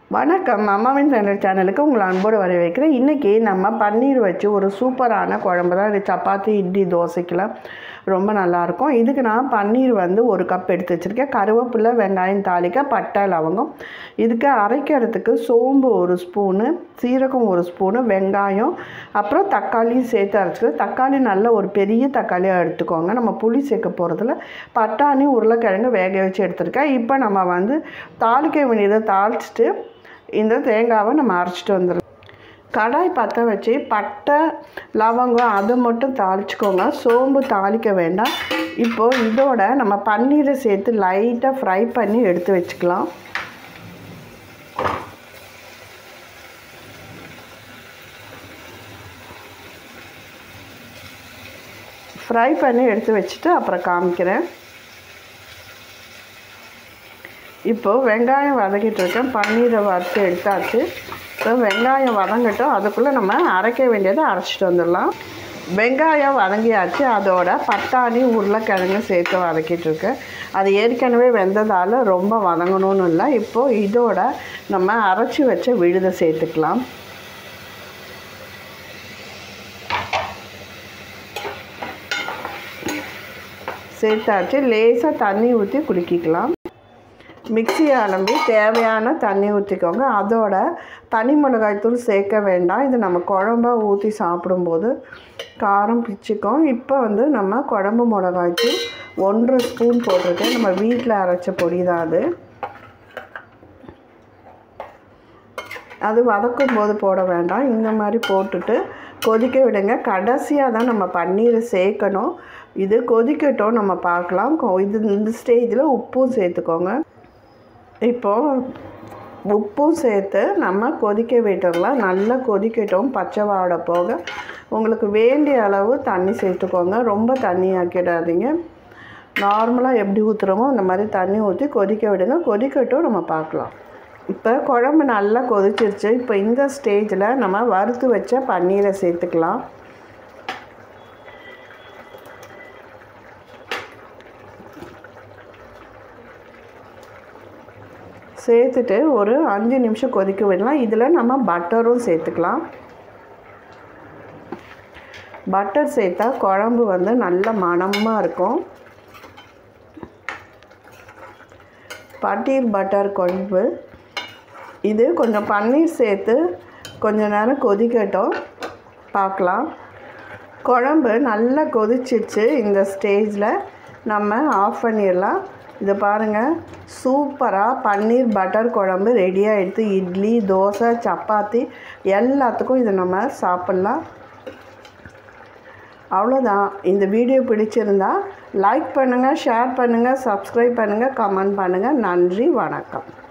வணக்கம் அம்மாவின் சேனல் சேனலுக்கு உங்களை அன்போடு வரவேற்கிறேன் இன்றைக்கி நம்ம பன்னீர் வச்சு ஒரு சூப்பரான குழம்பு தான் இது சப்பாத்தி இட்லி தோசைக்கெலாம் ரொம்ப நல்லாயிருக்கும் இதுக்கு நான் பன்னீர் வந்து ஒரு கப் எடுத்து வச்சுருக்கேன் கருவேப்பிலை வெங்காயம் தாளிக்க பட்டை லவங்கம் இதுக்கு அரைக்கிறதுக்கு சோம்பு ஒரு ஸ்பூனு சீரகம் ஒரு ஸ்பூனு வெங்காயம் அப்புறம் தக்காளியும் சேர்த்து அரைச்சிக்கலாம் தக்காளி நல்ல ஒரு பெரிய தக்காளியாக எடுத்துக்கோங்க நம்ம புளி சேர்க்க போகிறதுல பட்டாணி உருளைக்கிழங்கு வேக வச்சு எடுத்துருக்கேன் இப்போ நம்ம வந்து தாளிக்க வேண்டியதை தாளிச்சிட்டு இந்த தேங்காவை நம்ம அரைச்சிட்டு வந்துடலாம் கடாய் பற்ற வச்சு பட்டை லவங்கம் அதை மட்டும் தாளிச்சுக்கோங்க சோம்பு தாளிக்க வேண்டாம் இப்போது இதோட நம்ம பன்னீரை சேர்த்து லைட்டாக ஃப்ரை பண்ணி எடுத்து வச்சுக்கலாம் ஃப்ரை பண்ணி எடுத்து வச்சுட்டு அப்புறம் காமிக்கிறேன் இப்போது வெங்காயம் வதக்கிட்டு இருக்கேன் பன்னீரை வறுத்து எடுத்தாச்சு இப்போ வெங்காயம் வதங்கட்டும் அதுக்குள்ளே நம்ம அரைக்க வேண்டியதை அரைச்சிட்டு வந்துடலாம் வெங்காயம் வதங்கியாச்சு அதோட பட்டாணி உருளைக்கிழங்கு சேர்த்து வதக்கிட்டு இருக்கேன் அது ஏற்கனவே வெந்ததால் ரொம்ப வதங்கணும்னு இல்லை இப்போது இதோட நம்ம அரைச்சி வச்ச விழுதை சேர்த்துக்கலாம் சேர்த்தாச்சு லேசாக தண்ணி ஊற்றி குலுக்கிக்கலாம் மிக்சி அலம்பி தேவையான தண்ணி ஊற்றிக்கோங்க அதோட தனி மிளகாய்த்தூள் சேர்க்க வேண்டாம் இது நம்ம குழம்பா ஊற்றி சாப்பிடும்போது காரம் பிச்சுக்கும் இப்போ வந்து நம்ம குழம்பு மிளகாய்த்தூள் ஒன்றரை ஸ்பூன் போட்டிருக்கேன் நம்ம வீட்டில் அரைச்ச பொடி தான் அது அது வதக்கும் போது போட வேண்டாம் இந்த மாதிரி போட்டுட்டு கொதிக்க விடுங்க கடைசியாக தான் நம்ம பன்னீரை சேர்க்கணும் இது கொதிக்கட்டும் நம்ம பார்க்கலாம் இது இந்த ஸ்டேஜில் உப்பும் சேர்த்துக்கோங்க இப்போது உப்பும் சேர்த்து நம்ம கொதிக்க விட்டுடலாம் நல்லா கொதிக்கட்டும் பச்சை வாடை போக உங்களுக்கு வேண்டிய அளவு தண்ணி சேர்த்துக்கோங்க ரொம்ப தண்ணி ஆக்கிடாதீங்க நார்மலாக எப்படி ஊற்றுறோமோ அந்த மாதிரி தண்ணி ஊற்றி கொதிக்க விடுங்க கொதிக்கட்டும் நம்ம பார்க்கலாம் இப்போ குழம்பு நல்லா கொதிச்சிருச்சு இப்போ இந்த ஸ்டேஜில் நம்ம வறுத்து வச்ச பன்னீரை சேர்த்துக்கலாம் சேர்த்துட்டு ஒரு அஞ்சு நிமிஷம் கொதிக்க விடலாம் இதில் நம்ம பட்டரும் சேர்த்துக்கலாம் பட்டர் சேர்த்தா குழம்பு வந்து நல்ல மணமாக இருக்கும் பன்னீர் பட்டர் குழம்பு இது கொஞ்சம் பன்னீர் சேர்த்து கொஞ்ச நேரம் கொதிக்கட்டும் பார்க்கலாம் குழம்பு நல்லா கொதிச்சிச்சு இந்த ஸ்டேஜில் நம்ம ஆஃப் பண்ணிடலாம் இது பாருங்கள் சூப்பராக பன்னீர் பட்டர் குழம்பு ரெடியாக எடுத்து இட்லி தோசை சப்பாத்தி எல்லாத்துக்கும் இதை நம்ம சாப்பிட்லாம் அவ்வளோதான் இந்த வீடியோ பிடிச்சிருந்தா லைக் பண்ணுங்கள் ஷேர் பண்ணுங்கள் சப்ஸ்கிரைப் பண்ணுங்கள் கமெண்ட் பண்ணுங்கள் நன்றி வணக்கம்